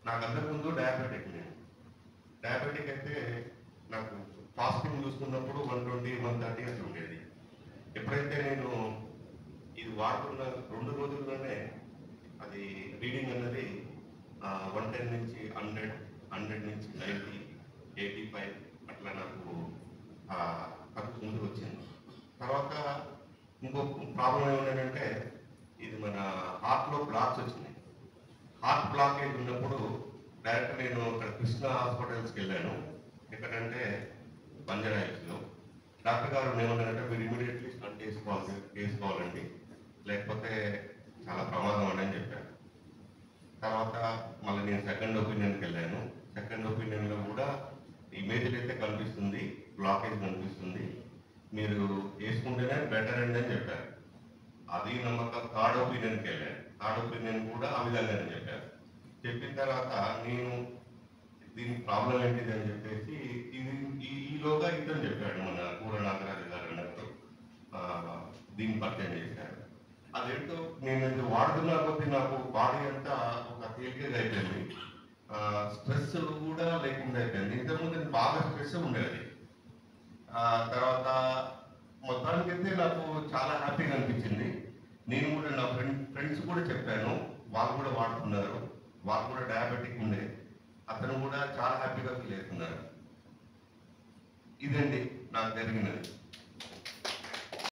నాకు అంతకుముందు డయాబెటిక్ నేను డయాబెటిక్ అయితే నాకు ఫాస్టింగ్ చూసుకున్నప్పుడు వన్ ట్వంటీ వన్ థర్టీ అట్లా ఉండేది ఎప్పుడైతే నేను ఇది వాడుతున్న రెండు రోజుల్లోనే అది రీడింగ్ అన్నది వన్ టెన్ నుంచి హండ్రెడ్ హండ్రెడ్ నుంచి నైంటీ ఎయిటీ ఫైవ్ అట్లా నాకు ఆ, తగ్గు ముందుకు వచ్చింది తర్వాత ఇంకో ప్రాబ్లం ఏముందంటే ఇది మన హార్ట్లో బ్లాక్స్ వచ్చినాయి హార్ట్ బ్లాకేజ్ ఉన్నప్పుడు డైరెక్ట్ నేను ఇక్కడ కృష్ణ హాస్పిటల్స్కి వెళ్ళాను ఎక్కడంటే బంజరాయిల్స్లో డాక్టర్ గారు ఏమన్నారంటే మీరు ఇమీడియట్లీ స్టంట్ వేసుకోవాలి వేసుకోవాలండి లేకపోతే చాలా ప్రమాదం అండి అని చెప్పారు తర్వాత మళ్ళీ నేను సెకండ్ ఒపీనియన్కి వెళ్ళాను సెకండ్ ఒపీనియన్లో కూడా ఇమేజ్లు అయితే కనిపిస్తుంది బ్లాకేజ్ కనిపిస్తుంది మీరు వేసుకుంటేనే బెటర్ అండి అని చెప్పారు అది నమ్మకం థర్డ్ ఒపీనియన్కి వెళ్ళాను థర్డ్ ఒపీనియన్ కూడా ఆ విధంగానే చెప్పారు చెప్పిన తర్వాత నేను దీని ప్రాబ్లం ఏంటిది అని చెప్పేసి ఇది ఈ- ఈలోగా ఇతను చెప్పాడు మన కూర నాగరాజు గారు అన్నట్టు ఆ, దీన్ని పరిచయం చేశారు అదేంటో నేను ఇది వాడుతున్నా కొద్దీ నాకు బాడీ అంతా ఒక తేలికగా అయిపోయింది స్ట్రెస్ కూడా లేకుండా అయిపోయింది ఇంతకుముందు నేను బాగా స్ట్రెస్ ఉండేది ఆ, తర్వాత మొత్తానికైతే నాకు చాలా హ్యాపీగా అనిపించింది నేను కూడా నా ఫ్రెండ్ ఫ్రెండ్స్ కూడా చెప్పాను వాళ్ళు కూడా వాడుతున్నారు వాళ్ళు కూడా డయాబెటిక్ ఉండే అతను కూడా చాలా హ్యాపీగా ఫీల్ అవుతున్నారు ఇదండి నాకు జరిగినది